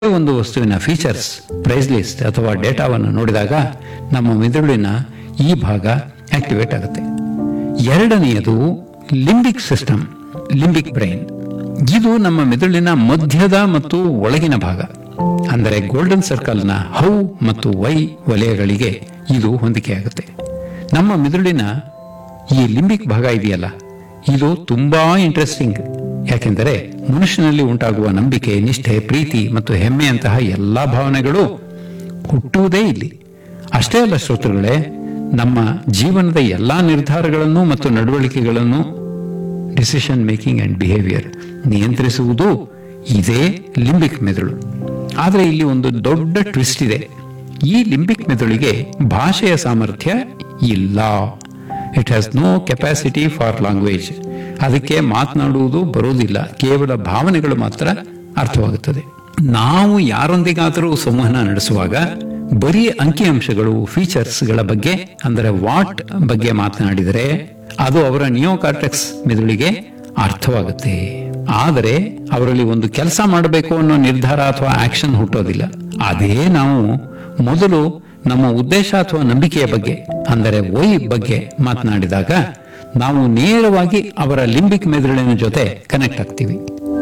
ಒಂದು ವಸ್ತುವಿನ features price list ಅಥವಾ ಡೇಟಾವನ್ನು ನೋಡಿದಾಗ ನಮ್ಮ ಮೆದುಳಿನ ಈ ಭಾಗ ಆಕ್ಟಿವೇಟ್ ಆಗುತ್ತೆ ಎರಡನೆಯದು ಲಿಂಬಿಕ್ ಸಿಸ್ಟಮ್ ಲಿಂಬಿಕ್ ಬ್ರೈನ್ ಇದು ನಮ್ಮ ಮೆದುಳಿನ ಮಧ್ಯದ ಮತ್ತು ಒಳಗಿನ ಭಾಗ ಅಂದರೆ ಗೋಲ್ಡನ್ ಸರ್ಕಲ್ನ ಹೌ ಮತ್ತು ವೈ ವಲಯಗಳಿಗೆ ಇದು ಹೊಂದಿಕೆಯಾಗುತ್ತೆ ನಮ್ಮ ಮೆದುಳಿನ ಈ ಲಿಂಬಿಕ್ ಭಾಗ ಇದೆಯಲ್ಲ ಇದು ತುಂಬಾ ಇಂಟ್ರೆಸ್ಟಿಂಗ್ ಯಾಕೆಂದರೆ ಮನುಷ್ಯನಲ್ಲಿ ಉಂಟಾಗುವ ನಂಬಿಕೆ ನಿಷ್ಠೆ ಪ್ರೀತಿ ಮತ್ತು ಹೆಮ್ಮೆಯಂತಹ ಎಲ್ಲಾ ಭಾವನೆಗಳು ಹುಟ್ಟುವುದೇ ಇಲ್ಲಿ ಅಷ್ಟೇ ಅಲ್ಲ ಶ್ರೋತೃಗಳೇ ನಮ್ಮ ಜೀವನದ ಎಲ್ಲಾ ನಿರ್ಧಾರಗಳನ್ನು ಮತ್ತು ನಡವಳಿಕೆಗಳನ್ನು ಡಿಸಿಷನ್ ಮೇಕಿಂಗ್ ಅಂಡ್ ಬಿಹೇವಿಯರ್ ನಿಯಂತ್ರಿಸುವುದು ಇದೇ ಲಿಂಬಿಕ್ ಮೆದುಳು ಆದರೆ ಇಲ್ಲಿ ಒಂದು ದೊಡ್ಡ ಟ್ವಿಸ್ಟ್ ಇದೆ ಈ ಲಿಂಬಿಕ್ ಮೆದುಳಿಗೆ ಭಾಷೆಯ ಸಾಮರ್ಥ್ಯ ಇಲ್ಲ it has no capacity for language ಅದಕ್ಕೆ ಮಾತನಾಡುವುದು ಬರುವುದಿಲ್ಲ ಕೇವಲ ಭಾವನೆಗಳು ಮಾತ್ರ ಅರ್ಥವಾಗುತ್ತದೆ ನಾವು ಯಾರೊಂದಿಗಾದರೂ ಸಂವಹನ ನಡೆಸುವಾಗ ಬರೀ ಅಂಕಿಅಂಶಗಳು ಫೀಚರ್ಸ್ಗಳ ಬಗ್ಗೆ ಅಂದರೆ ವಾಟ್ ಬಗ್ಗೆ ಮಾತನಾಡಿದರೆ ಅದು ಅವರ ನಿಯೋಕಾರ್ಟೆಕ್ಸ್ ಮೆದುಳಿಗೆ ಅರ್ಥವಾಗುತ್ತೆ ಆದರೆ ಅವರಲ್ಲಿ ಒಂದು ಕೆಲಸ ಮಾಡಬೇಕು ಅನ್ನೋ ನಿರ್ಧಾರ ಅಥವಾ ಆಕ್ಷನ್ ಹುಟ್ಟೋದಿಲ್ಲ ಅದೇ ನಾವು ಮೊದಲು ನಮ್ಮ ಉದ್ದೇಶ ಅಥವಾ ನಂಬಿಕೆಯ ಬಗ್ಗೆ ಅಂದರೆ ವೈ ಬಗ್ಗೆ ಮಾತನಾಡಿದಾಗ ನಾವು ನೇರವಾಗಿ ಅವರ ಲಿಂಬಿಕ್ ಮೆದುಳಿನ ಜೊತೆ ಕನೆಕ್ಟ್ ಆಗ್ತೀವಿ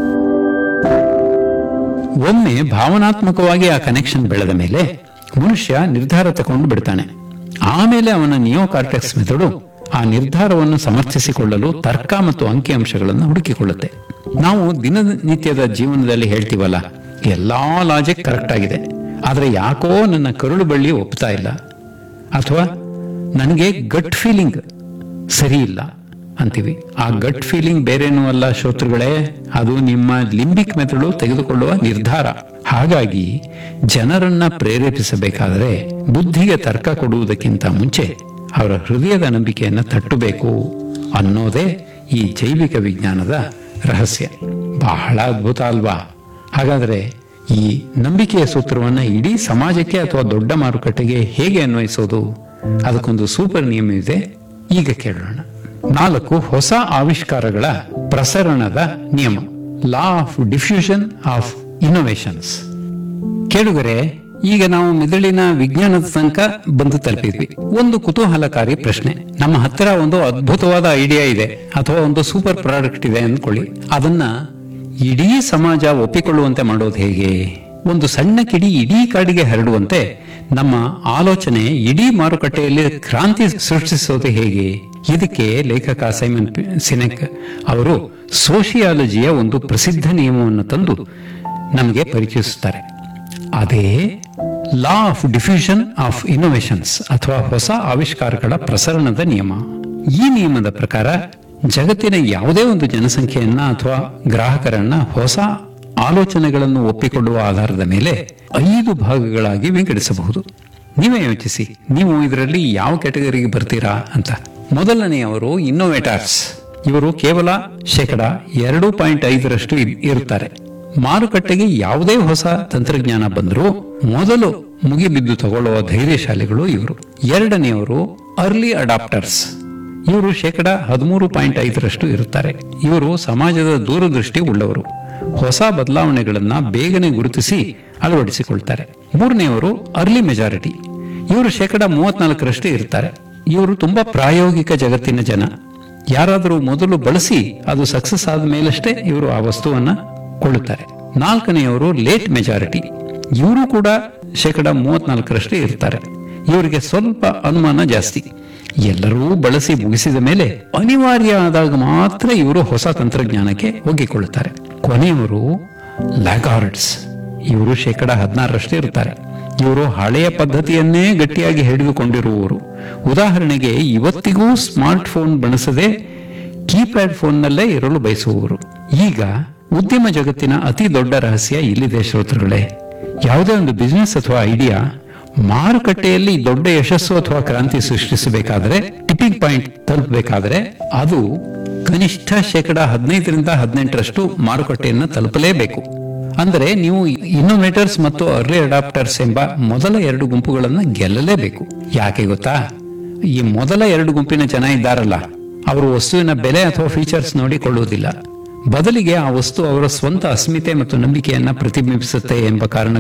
ಒಮ್ಮೆ ಭಾವನಾತ್ಮಕವಾಗಿ ಆ ಕನೆಕ್ಷನ್ ಬೆಳೆದ ಮೇಲೆ ಮನುಷ್ಯ ನಿರ್ಧಾರ ತಗೊಂಡು ಬಿಡ್ತಾನೆ ಆಮೇಲೆ ಅವನ ನಿಯೋಕಾರ್ಟೆಕ್ಸ್ ಮೆದುಳು ಆ ನಿರ್ಧಾರವನ್ನು ಸಮರ್ಥಿಸಿಕೊಳ್ಳಲು ತರ್ಕ ಮತ್ತು ಅಂಕಿಅಂಶಗಳನ್ನು ಹುಡುಕಿಕೊಳ್ಳುತ್ತೆ ನಾವು ದಿನನಿತ್ಯದ ಜೀವನದಲ್ಲಿ ಹೇಳ್ತೀವಲ್ಲ ಎಲ್ಲಾ ಲಾಜಿಕ್ ಕರೆಕ್ಟ್ ಆಗಿದೆ ಆದ್ರೆ ಯಾಕೋ ನನ್ನ ಕರುಳು ಬಳ್ಳಿ ಒಪ್ತಾ ಇಲ್ಲ ಅಥವಾ ನನಗೆ ಗಟ್ ಫೀಲಿಂಗ್ ಸರಿ ಇಲ್ಲ ಅಂತೀವಿ ಆ ಗಟ್ ಫೀಲಿಂಗ್ ಬೇರೇನೂ ಅಲ್ಲ ಶ್ರೋತೃಗಳೇ ಅದು ನಿಮ್ಮ ಲಿಂಬಿಕ್ ಮೆದುಳು ತೆಗೆದುಕೊಳ್ಳುವ ನಿರ್ಧಾರ ಹಾಗಾಗಿ ಜನರನ್ನ ಪ್ರೇರೇಪಿಸಬೇಕಾದರೆ ಬುದ್ಧಿಗೆ ತರ್ಕ ಕೊಡುವುದಕ್ಕಿಂತ ಮುಂಚೆ ಅವರ ಹೃದಯದ ನಂಬಿಕೆಯನ್ನು ತಟ್ಟಬೇಕು ಅನ್ನೋದೇ ಈ ಜೈವಿಕ ವಿಜ್ಞಾನದ ರಹಸ್ಯ ಬಹಳ ಅದ್ಭುತ ಅಲ್ವಾ ಹಾಗಾದ್ರೆ ಈ ನಂಬಿಕೆಯ ಸೂತ್ರವನ್ನ ಇಡೀ ಸಮಾಜಕ್ಕೆ ಅಥವಾ ದೊಡ್ಡ ಮಾರುಕಟ್ಟೆಗೆ ಹೇಗೆ ಅನ್ವಯಿಸೋದು ಅದಕ್ಕೊಂದು ಸೂಪರ್ ನಿಯಮ ಇದೆ ಈಗ ಕೇಳೋಣ ನಾಲ್ಕು ಹೊಸ ಆವಿಷ್ಕಾರಗಳ ಪ್ರಸರಣದ ನಿಯಮ law of diffusion of innovations ಕೇಳುಗರೆ ಈಗ ನಾವು ಮೆದುಳಿನ ವಿಜ್ಞಾನದ ತನಕ ಬಂದು ತಲುಪಿದ್ವಿ ಒಂದು ಕುತೂಹಲಕಾರಿ ಪ್ರಶ್ನೆ ನಮ್ಮ ಹತ್ತಿರ ಒಂದು ಅದ್ಭುತವಾದ ಐಡಿಯಾ ಇದೆ ಅಥವಾ ಒಂದು ಸೂಪರ್ ಪ್ರಾಡಕ್ಟ್ ಇದೆ ಅಂದ್ಕೊಳ್ಳಿ ಅದನ್ನ ಇಡೀ ಸಮಾಜ ಒಪ್ಪಿಕೊಳ್ಳುವಂತೆ ಮಾಡೋದು ಹೇಗೆ ಒಂದು ಸಣ್ಣ ಕಿಡಿ ಇಡೀ ಕಾಡಿಗೆ ಹರಡುವಂತೆ ನಮ್ಮ ಆಲೋಚನೆ ಇಡೀ ಮಾರುಕಟ್ಟೆಯಲ್ಲಿ ಕ್ರಾಂತಿ ಸೃಷ್ಟಿಸೋದು ಹೇಗೆ ಇದಕ್ಕೆ ಲೇಖಕ ಸೈಮನ್ ಪಿ- ಸಿನೆಕ್ ಅವರು ಸೋಷಿಯಾಲಜಿಯ ಒಂದು ಪ್ರಸಿದ್ಧ ನಿಯಮವನ್ನು ತಂದು ನಮಗೆ ಪರಿಚಯಿಸುತ್ತಾರೆ ಅದೇ law of diffusion of innovations ಅಥವಾ ಹೊಸ ಆವಿಷ್ಕಾರಗಳ ಪ್ರಸರಣದ ನಿಯಮ ಈ ನಿಯಮದ ಪ್ರಕಾರ ಜಗತ್ತಿನ ಯಾವುದೇ ಒಂದು ಜನಸಂಖ್ಯೆಯನ್ನ ಅಥವಾ ಗ್ರಾಹಕರನ್ನ ಹೊಸ ಆಲೋಚನೆಗಳನ್ನು ಒಪ್ಪಿಕೊಳ್ಳುವ ಆಧಾರದ ಮೇಲೆ ಐದು ಭಾಗಗಳಾಗಿ ವಿಂಗಡಿಸಬಹುದು ನೀವೇ ಯೋಚಿಸಿ ನೀವು ಇದರಲ್ಲಿ ಯಾವ ಕ್ಯಾಟಗರಿಗೆ ಬರ್ತೀರಾ ಅಂತ ಮೊದಲನೆಯವರು ಇನ್ನೋವೇಟರ್ಸ್ ಇವರು ಕೇವಲ ಶೇಕಡ ಎರಡು ಪಾಯಿಂಟ್ ಐದರಷ್ಟು ಇ- ಇರುತ್ತಾರೆ ಮಾರುಕಟ್ಟೆಗೆ ಯಾವುದೇ ಹೊಸ ತಂತ್ರಜ್ಞಾನ ಬಂದರೂ ಮೊದಲು ಮುಗಿಬಿದ್ದು ತಗೊಳ್ಳುವ ಧೈರ್ಯಶಾಲಿಗಳು ಇವರು ಎರಡನೆಯವರು ಅರ್ಲಿ ಅಡಾಪ್ಟರ್ಸ್ ಇವರು ಶೇಕಡ ಹದಿಮೂರು ಪಾಯಿಂಟ್ ಐದರಷ್ಟು ಇರುತ್ತಾರೆ ಇವರು ಸಮಾಜದ ದೂರದೃಷ್ಟಿ ಉಳ್ಳವರು ಹೊಸ ಬದಲಾವಣೆಗಳನ್ನ ಬೇಗನೆ ಗುರುತಿಸಿ ಅಳವಡಿಸಿಕೊಳ್ತಾರೆ ಮೂರನೆಯವರು ಅರ್ಲಿ ಮೆಜಾರಿಟಿ ಇವರು ಶೇಕಡ ಮೂವತ್ನಾಲ್ಕರಷ್ಟು ಇರ್ತಾರೆ ಇವರು ತುಂಬಾ ಪ್ರಾಯೋಗಿಕ ಜಗತ್ತಿನ ಜನ ಯಾರಾದರೂ ಮೊದಲು ಬಳಸಿ ಅದು ಸಕ್ಸಸ್ ಆದ ಮೇಲಷ್ಟೇ ಇವರು ಆ ವಸ್ತುವನ್ನ ಕೊಳ್ಳುತ್ತಾರೆ ನಾಲ್ಕನೆಯವರು ಲೇಟ್ ಮೆಜಾರಿಟಿ ಇವರು ಕೂಡ ಶೇಕಡ ಮೂವತ್ನಾಲ್ಕರಷ್ಟು ಇರ್ತಾರೆ ಇವರಿಗೆ ಸ್ವಲ್ಪ ಅನುಮಾನ ಜಾಸ್ತಿ ಎಲ್ಲರೂ ಬಳಸಿ ಮುಗಿಸಿದ ಮೇಲೆ ಅನಿವಾರ್ಯ ಆದಾಗ ಮಾತ್ರ ಇವರು ಹೊಸ ತಂತ್ರಜ್ಞಾನಕ್ಕೆ ಒಗ್ಗಿಕೊಳ್ಳುತ್ತಾರೆ ಕೊನೆಯವರು ಲ್ಯಾಗಾರ್ಡ್ಸ್ ಇವರು ಶೇಕಡ ಹದಿನಾರರಷ್ಟು ಇರುತ್ತಾರೆ ಇವರು ಹಳೆಯ ಪದ್ಧತಿಯನ್ನೇ ಗಟ್ಟಿಯಾಗಿ ಹಿಡಿದುಕೊಂಡಿರುವವರು ಉದಾಹರಣೆಗೆ ಇವತ್ತಿಗೂ ಸ್ಮಾರ್ಟ್ ಫೋನ್ ಬಳಸದೆ ಕೀಪ್ಯಾಡ್ ಫೋನ್ನಲ್ಲೇ ಇರಲು ಬಯಸುವವರು ಈಗ ಉದ್ಯಮ ಜಗತ್ತಿನ ಅತಿ ದೊಡ್ಡ ರಹಸ್ಯ ಇಲ್ಲಿದೆ ಶ್ರೋತೃಗಳೇ ಯಾವುದೇ ಒಂದು ಬಿಸ್ನೆಸ್ ಅಥವಾ ಐಡಿಯಾ ಮಾರುಕಟ್ಟೆಯಲ್ಲಿ ದೊಡ್ಡ ಯಶಸ್ಸು ಅಥವಾ ಕ್ರಾಂತಿ ಸೃಷ್ಟಿಸಬೇಕಾದರೆ ಟಿಪ್ಪಿಂಗ್ ಪಾಯಿಂಟ್ ತಲುಪಬೇಕಾದರೆ ಅದು ಕನಿಷ್ಠ ಶೇಕಡ ಹದಿನೈದರಿಂದ ಹದಿನೆಂಟರಷ್ಟು ಮಾರುಕಟ್ಟೆಯನ್ನು ತಲುಪಲೇಬೇಕು ಅಂದರೆ ನೀವು ಇನ್ನೋವೇಟರ್ಸ್ ಮತ್ತು ಅರ್ಲಿ ಅಡಾಪ್ಟರ್ಸ್ ಎಂಬ ಮೊದಲ ಎರಡು ಗುಂಪುಗಳನ್ನು ಗೆಲ್ಲಲೇಬೇಕು ಯಾಕೆ ಗೊತ್ತಾ ಈ ಮೊದಲ ಎರಡು ಗುಂಪಿನ ಜನ ಇದ್ದಾರಲ್ಲ ಅವರು ವಸ್ತುವಿನ ಬೆಲೆ ಅಥವಾ ಫೀಚರ್ಸ್ ನೋಡಿ ಕೊಳ್ಳುವುದಿಲ್ಲ ಬದಲಿಗೆ ಆ ವಸ್ತು ಅವರ ಸ್ವಂತ ಅಸ್ಮಿತೆ ಮತ್ತು ನಂಬಿಕೆಯನ್ನ ಪ್ರತಿಬಿಂಬಿಸುತ್ತೆ ಎಂಬ ಕಾರಣ